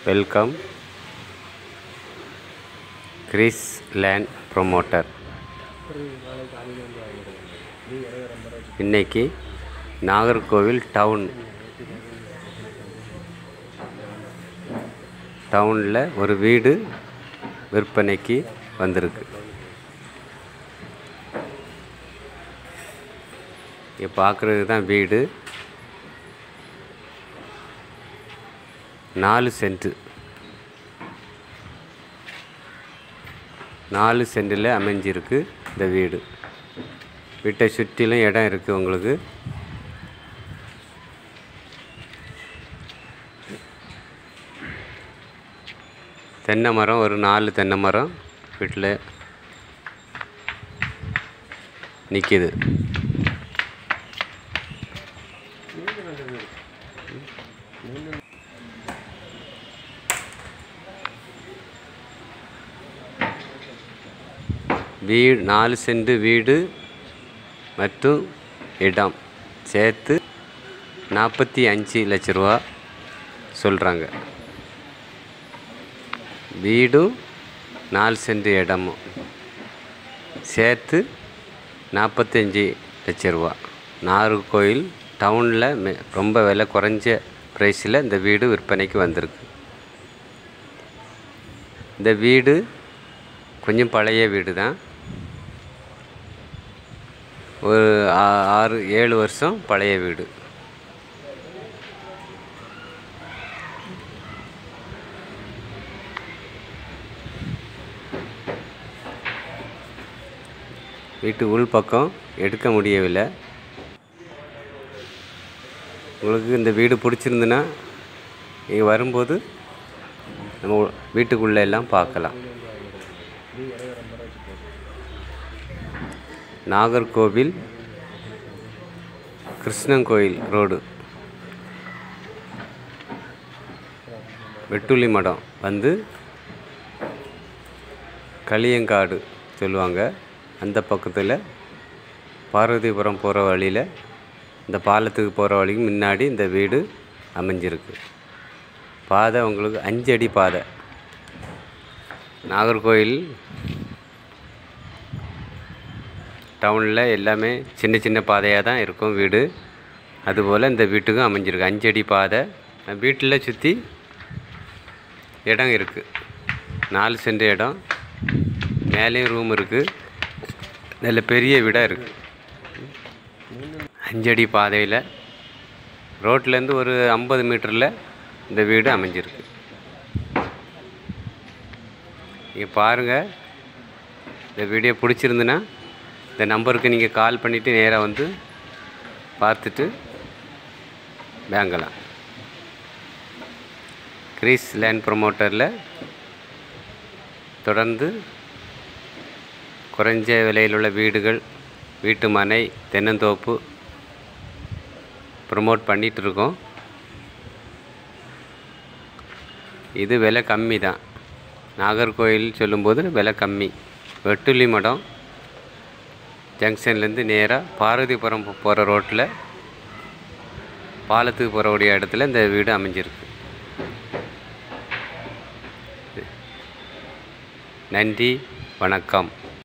welcome Chris land promoter இன்னைக்கு Nagercoil down டவுனில் ஒரு வீடு விற்பனைக்கு வந்திருக்கு இங்கே பார்க்குறது தான் வீடு நாலு சென்ட்டு நாலு சென்டில் அமைஞ்சிருக்கு இந்த வீடு வீட்டை சுற்றிலும் இடம் இருக்குது உங்களுக்கு தென்னை மரம் ஒரு நாலு தென்னை மரம் வீட்டில் நிற்கிது வீடு நாலு சென்ட் வீடு மற்றும் இடம் சேர்த்து நாற்பத்தி அஞ்சு லட்ச ரூபா சொல்கிறாங்க வீடும் நாலு சென்ட் இடமும் சேர்த்து நாற்பத்தஞ்சி லட்ச ரூபா நாகர்கோயில் டவுனில் மெ ரொம்ப விலை குறைஞ்ச ப்ரைஸில் இந்த வீடு விற்பனைக்கு வந்திருக்கு இந்த வீடு கொஞ்சம் பழைய வீடு தான் ஒரு ஆ- ஆறு ஏழு வருஷம் பழைய வீடு வீட்டு உள் பக்கம் எடுக்க முடியவில்லை உங்களுக்கு இந்த வீடு பிடிச்சிருந்துன்னா நீங்கள் வரும்போது நம்ம உ- வீட்டுக்குள்ளே எல்லாம் பார்க்கலாம் நாகர்கோவில் கிருஷ்ணன் கோயில் ரோடு வெட்டுளி மடம் வந்து களியங்காடு சொல்லுவாங்க அந்த பக்கத்தில் பார்வதிபுரம் போகிற வழியில் இந்த பாலத்துக்கு போகிற வழிக்கு முன்னாடி இந்த வீடு அமைஞ்சிருக்கு பாதை உங்களுக்கு அஞ்சு அடி பாதை நாகர்கோயில் டவுனில் எல்லாமே சின்ன சின்ன பாதையாக தான் இருக்கும் வீடு அதுபோல் இந்த வீட்டுக்கும் அமைஞ்சிருக்கு அஞ்சடி பாதை வீட்டில் சுற்றி இடம் இருக்குது நாலு சென்ட் இடம் மேலேயும் ரூம் இருக்குது நல்ல பெரிய வீடாக இருக்குது அஞ்சடி பாதையில் ரோட்லேருந்து ஒரு ஐம்பது மீட்டரில் இந்த வீடு அமைஞ்சிருக்கு நீங்கள் பாருங்கள் இந்த வீடியோ பிடிச்சிருந்துன்னா இந்த நம்பருக்கு நீங்கள் கால் பண்ணிவிட்டு நேராக வந்து பார்த்துட்டு வாங்கலாம் கிரீஸ் லேண்ட் ப்ரொமோட்டரில் தொடர்ந்து குறைஞ்ச விலையில் உள்ள வீடுகள் வீட்டு மனை தென்னந்தோப்பு ப்ரொமோட் பண்ணிகிட்டு இருக்கோம் இது விலை கம்மி தான் நாகர்கோயில் சொல்லும்போது விலை கம்மி வெட்டுளி மடம் ஜங்ஷன்லேருந்து நேராக பார்வதிபுரம் போகிற ரோட்டில் பாலத்துக்கு போகிறக்கூடிய இடத்துல இந்த வீடு அமைஞ்சிருக்கு நன்றி வணக்கம்